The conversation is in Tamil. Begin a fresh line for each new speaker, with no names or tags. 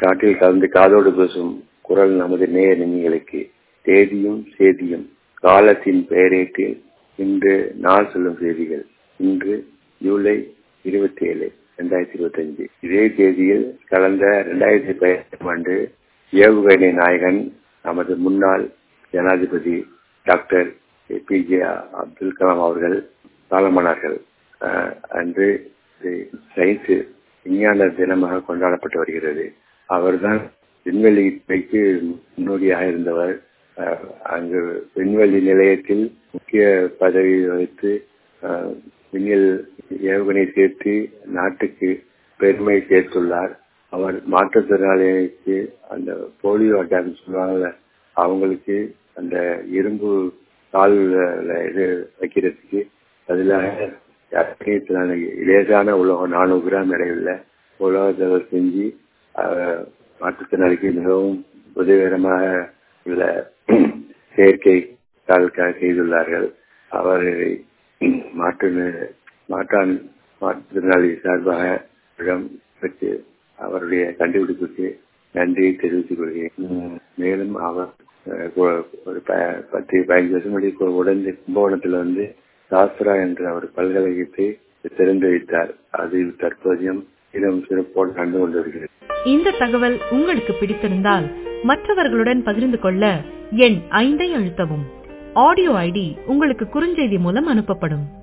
காட்டில் கலந்து காதோடு பேசும் குரல் நமது நேய நெஞ்சுகளுக்கு தேதியும் சேதியும் காலத்தின் பெயரேட்டு இன்று நாள் சொல்லும் செய்திகள் இன்று ஜூலை இருபத்தி ஏழு இரண்டாயிரத்தி இருபத்தி அஞ்சு இதே தேதியில் கடந்த இரண்டாயிரத்தி பதினெட்டாம் ஆண்டு ஏவுகணை நாயகன் நமது முன்னாள் ஜனாதிபதி doctor A P J Abdul Kalam அவர்கள் காலமானார்கள் அன்று சயின்ஸ் விஞ்ஞான தினமாக கொண்டாடப்பட்டு வருகிறது அவர்தான் விண்வெளி துறைக்கு முன்னோடியாக இருந்தவர் அங்கு விண்வெளி நிலையத்தில் முக்கிய பதவி வகித்து விண்ணில் ஏவுகணை சேர்த்து நாட்டுக்கு பெருமை சேர்த்துள்ளார் அவர் மாற்றுத்திறனாளிகளுக்கு அந்த போலியோ அட்டாக் சொல்லுவாங்கல்ல அவங்களுக்கு அந்த இரும்பு கால் இது வைக்கிறதுக்கு பதிலாக லேசான உலகம் நானூறு கிராம் இடையுள்ள உலகத்தை செஞ்சு மாற்றுத்திறனாளிக்கு மிகவும் உதவிகரமாக உள்ள செயற்கை கால் செய்துள்ளார்கள் அவர்களை மாற்று மாற்றான் மாற்றுத்திறனாளி சார்பாக இடம் பெற்று அவருடைய கண்டுபிடிப்புக்கு நன்றியை தெரிவித்துக் கொள்கிறேன் மேலும் அவர் ஒரு பத்து பதினஞ்சு வருஷம் முன்னாடி உடனே கும்பகோணத்தில் வந்து சாஸ்திரா என்ற ஒரு பல்கலைக்கழகத்தை திறந்து வைத்தார் அது தற்போதையும் இடம் சிறப்போடு கண்டு கொண்டு வருகிறது
இந்த தகவல் உங்களுக்கு பிடித்திருந்தால் மற்றவர்களுடன் பகிர்ந்து கொள்ள எண் ஐந்தை அழுத்தவும் ஆடியோ ஐடி உங்களுக்கு குறுஞ்செய்தி மூலம் அனுப்பப்படும்